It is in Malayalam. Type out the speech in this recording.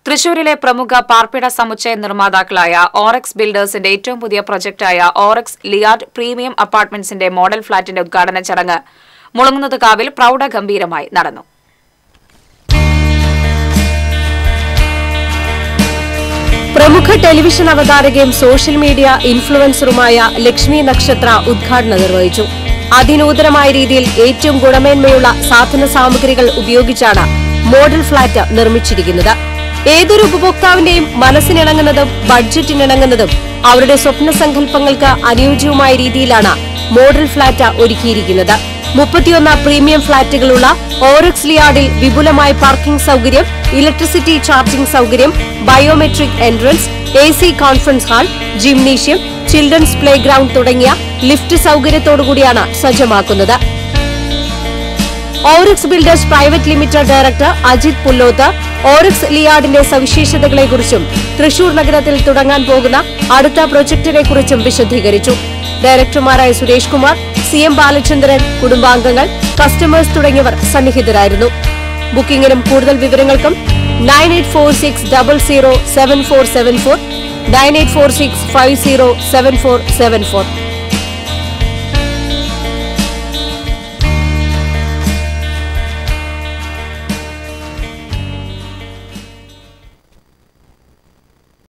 തൃശൂരിലെ പ്രമുഖ പാർപ്പിട സമുച്ചയ നിർമ്മാതാക്കളായ ഓറക്സ് ബിൽഡേഴ്സിന്റെ ഏറ്റവും പുതിയ പ്രൊജക്ടായ ഓറക്സ് ലിയാർഡ് പ്രീമിയം അപ്പാർട്ട്മെന്റ്സിന്റെ മോഡൽ ഫ്ളാറ്റിന്റെ ഉദ്ഘാടന ചടങ്ങ് മുളങ്ങുന്നത് കാവിൽ പ്രൌഢഗംഭീരമായി നടന്നു പ്രമുഖ ടെലിവിഷൻ അവതാരകയും സോഷ്യൽ മീഡിയ ഇൻഫ്ലുവൻസറുമായ ലക്ഷ്മി നക്ഷത്ര ഉദ്ഘാടനം നിർവഹിച്ചു അതിനൂതനമായ രീതിയിൽ ഏറ്റവും ഗുണമേന്മയുള്ള സാധന സാമഗ്രികൾ ഉപയോഗിച്ചാണ് മോഡൽ ഫ്ളാറ്റ് നിർമ്മിച്ചിരിക്കുന്നത് ഏതൊരു ഉപഭോക്താവിന്റെയും മനസ്സിനിണങ്ങുന്നതും ബഡ്ജറ്റിനിണങ്ങുന്നതും അവരുടെ സ്വപ്ന സങ്കല്പങ്ങൾക്ക് അനുയോജ്യവുമായ രീതിയിലാണ് മോഡൽ ഫ്ളാറ്റ് ഒരുക്കിയിരിക്കുന്നത് മുപ്പത്തിയൊന്ന് പ്രീമിയം ഫ്ളാറ്റുകളുള്ള ഓറക്സ് ലിയാർഡിൽ വിപുലമായ പാർക്കിംഗ് സൗകര്യം ഇലക്ട്രിസിറ്റി ചാർജിംഗ് സൗകര്യം biometric entrance A C conference hall gymnasium children's playground തുടങ്ങിയ ലിഫ്റ്റ് സൗകര്യത്തോടുകൂടിയാണ് സജ്ജമാക്കുന്നത് Orix builders private limited director Ajith Pulloth Orix ലിയാർഡിന്റെ സവിശേഷതകളെക്കുറിച്ചും തൃശൂർ നഗരത്തിൽ തുടങ്ങാൻ പോകുന്ന അടുത്ത പ്രൊജക്ടിനെക്കുറിച്ചും വിശദീകരിച്ചു ഡയറക്ടർമാരായ സുരേഷ് കുമാർ സി എം ബാലചന്ദ്രൻ കുടുംബാംഗങ്ങൾ കസ്റ്റമേഴ്സ് തുടങ്ങിയവർ സന്നിഹിതരായിരുന്നു ബുക്കിംഗിനും കൂടുതൽ വിവരങ്ങൾക്കും nine eight four six double zero seven four seven four nine eight four six five zero seven four seven four